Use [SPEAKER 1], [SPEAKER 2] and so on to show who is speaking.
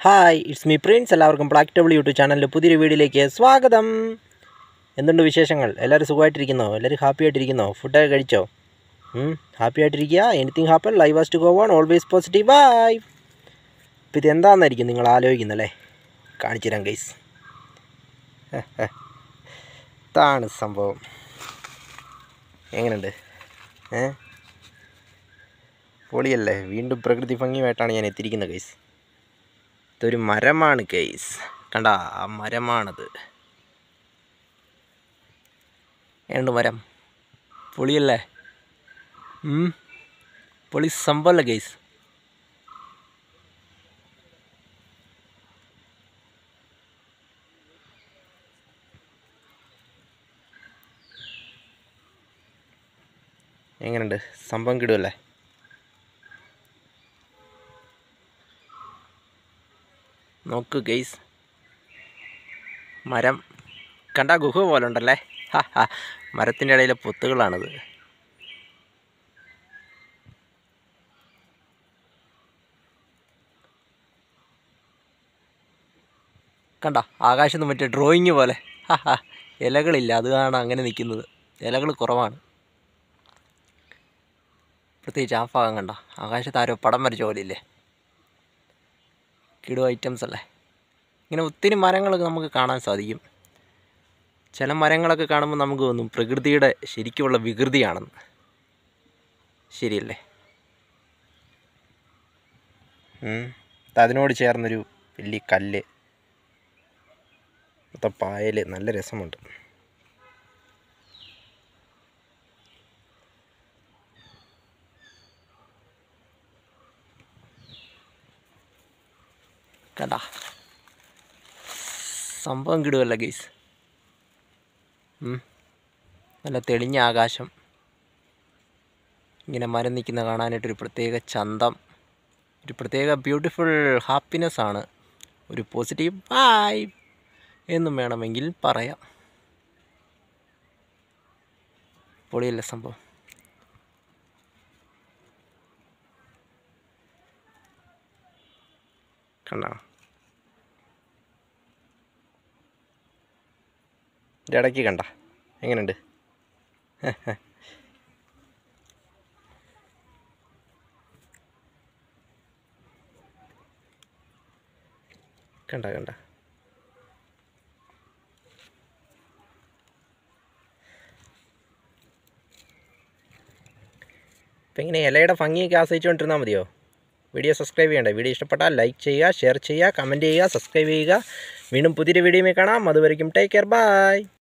[SPEAKER 1] Hi it's me Prince എല്ലാവർക്കും black ടബിൾ YouTube ചാനലിൻ്റെ പുതിയൊരു വീഡിയോയിലേക്ക് സ്വാഗതം എന്തുണ്ട് വിശേഷങ്ങൾ എല്ലാവരും സുഖമായിട്ടിരിക്കുന്നോ എല്ലാവരും ഹാപ്പി ആയിട്ടിരിക്കുന്നോ ഫുഡൊക്കെ കഴിച്ചോ ഹാപ്പി ആയിട്ടിരിക്കുക anything happen live was to go on always positive bye ഇപ്പം ഇത് എന്താണെന്നായിരിക്കും നിങ്ങൾ ആലോചിക്കുന്നല്ലേ കാണിച്ചു തരാം ഗൈസ് ഇതാണ് സംഭവം എങ്ങനെയുണ്ട് ഏ പൊളിയല്ലേ വീണ്ടും പ്രകൃതി ഭംഗിയുമായിട്ടാണ് ഞാൻ എത്തിയിരിക്കുന്നത് ഗൈസ് ഇതൊരു മരമാണ് ഗൈസ് കണ്ട ആ മരമാണത് ഏണ്ട് മരം പൊളിയല്ലേ ഉം. പൊളി സംഭവമല്ലേ ഗൈസ് എങ്ങനെയുണ്ട് സംഭവം കിടുമല്ലേ നോക്ക് ഗെയ്സ് മരം കണ്ട ഗുഹ പോലെ ഉണ്ടല്ലേ ഹാ ഹാ മരത്തിൻ്റെ ഇടയിലെ പൊത്തുകളാണിത് കണ്ട ആകാശത്ത് മറ്റേ ഡ്രോയിങ് പോലെ ഹാ ഹാ ഇലകളില്ല അതാണ് അങ്ങനെ നിൽക്കുന്നത് ഇലകൾ കുറവാണ് പ്രത്യേകിച്ച് ആ ഭാഗം കണ്ട ആകാശത്ത് ആരോ പടം വരച്ച പോലെ ഇല്ലേ കിടു ഐറ്റംസ് അല്ലേ ഇങ്ങനെ ഒത്തിരി മരങ്ങളൊക്കെ നമുക്ക് കാണാൻ സാധിക്കും ചില മരങ്ങളൊക്കെ കാണുമ്പോൾ നമുക്ക് തോന്നും പ്രകൃതിയുടെ ശരിക്കുമുള്ള വികൃതിയാണെന്ന് ശരിയല്ലേ ഉം. ഇത് അതിനോട് ചേർന്നൊരു വലിയ കല്ല് മൊത്തം പായൽ നല്ല രസമുണ്ട് കണ്ട സംഭവം കിടുവല്ല ഗെയ്സ് നല്ല തെളിഞ്ഞ ആകാശം ഇങ്ങനെ മരം നിൽക്കുന്ന കാണാനായിട്ടൊരു പ്രത്യേക ചന്തം ഒരു പ്രത്യേക ബ്യൂട്ടിഫുൾ ഹാപ്പിനെസ് ആണ് ഒരു പോസിറ്റീവ് വൈബ് എന്നും വേണമെങ്കിൽ പറയാം പൊളിയല്ലേ സംഭവം കണ്ടോ ഇതിൻ്റെ ഇടയ്ക്ക് കണ്ട എങ്ങനെയുണ്ട് കണ്ട കണ്ട ഇപ്പം ഇങ്ങനെ ഇലയുടെ ഭംഗിയൊക്കെ ആസ്വദിച്ചുകൊണ്ടിരുന്നാൽ മതിയോ വീഡിയോ സബ്സ്ക്രൈബ് ചെയ്യണ്ടേ വീഡിയോ ഇഷ്ടപ്പെട്ടാൽ ലൈക്ക് ചെയ്യുക ഷെയർ ചെയ്യുക കമൻറ്റ് ചെയ്യുക സബ്സ്ക്രൈബ് ചെയ്യുക വീണ്ടും പുതിയൊരു വീഡിയോയിൽ കാണാം അതുവരെയും ടേക്ക് കെയർ ബൈ